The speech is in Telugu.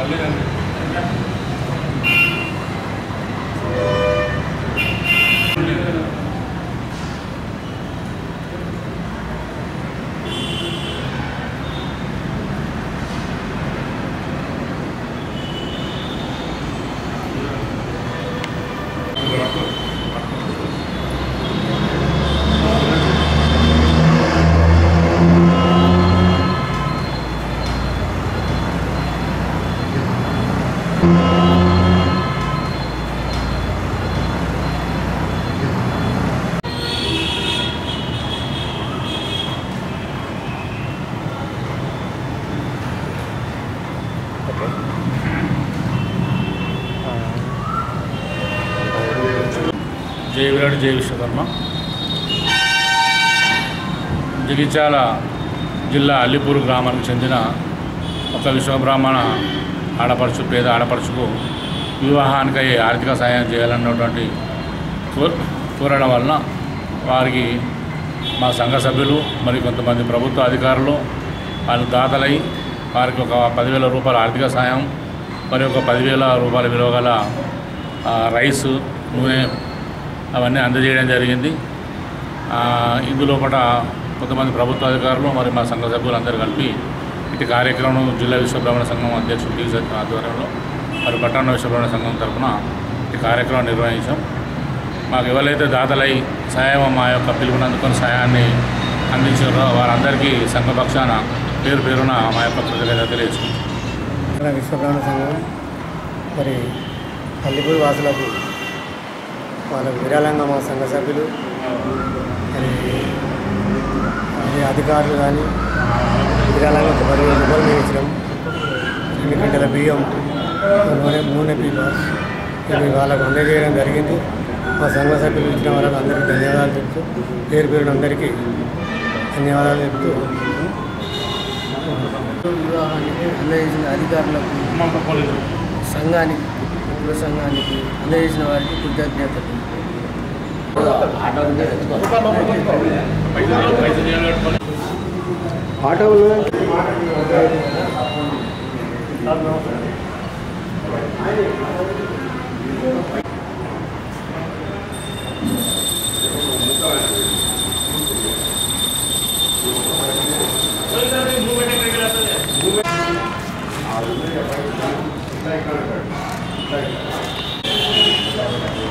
జై విరాట్ జై విశ్వకర్మ జగిత్యాల జిల్లా అల్లిపూర్ గ్రామానికి చెందిన ఒక విశ్వబ్రాహ్మణ ఆడపడుచు పేద ఆడపడుచుకు వివాహానికై ఆర్థిక సహాయం చేయాలన్నటువంటి కోర్ కోరడం వలన వారికి మా సంఘ సభ్యులు మరి కొంతమంది ప్రభుత్వ అధికారులు వాళ్ళు దాతలై వారికి ఒక పదివేల రూపాయల ఆర్థిక సాయం మరి ఒక పదివేల రూపాయల విలువ గల ఆ, రైసు నూనె అవన్నీ అందజేయడం జరిగింది ఆ, ఇందులోపట కొంతమంది ప్రభుత్వ అధికారులు మరి మా సంఘ సభ్యులు అందరూ కలిపి ఇటు కార్యక్రమం జిల్లా విశ్వబ్రాహ్మణ సంఘం అధ్యక్షుడు టీ సత్యం ఆధ్వర్యంలో మరి పట్టణ విశ్వబ్రాహ్మణ సంఘం తరఫున ఈ కార్యక్రమం నిర్వహించాం మాకు ఎవరైతే దాతలై సహాయం మా యొక్క పిలుపునందుకొని సహాయాన్ని అందించారో వారందరికీ సంఘపక్షాన పేరు పేరున మా యొక్క కృతజ్ఞత తెలియజేసుకుంటాం మన విశ్వబ్రాహ్మణ సంఘం మరి పల్లిపూడి వాసులకు వాళ్ళకు విరాళంగా మా సంఘ సభ్యులు మరి మరి అధికారులు కానీ విరాళంగా ఒక పదివేల రూపాయలు మేము ఇచ్చినాం రెండు గంటల బియ్యం నూనె నూనె పీప ఇవి వాళ్ళకు అందజేయడం జరిగింది మా సంఘ సభ్యులు ఇచ్చిన వాళ్ళకి అందరికీ ధన్యవాదాలు చెప్తూ పేరు పేరున అందరికీ ధన్యవాదాలు చెప్తూ వివాహానికి అందజేసిన అధికారులకు సంఘానికి కుల సంఘానికి అందజేసిన వారికి కృతజ్ఞతలు ఆటోలో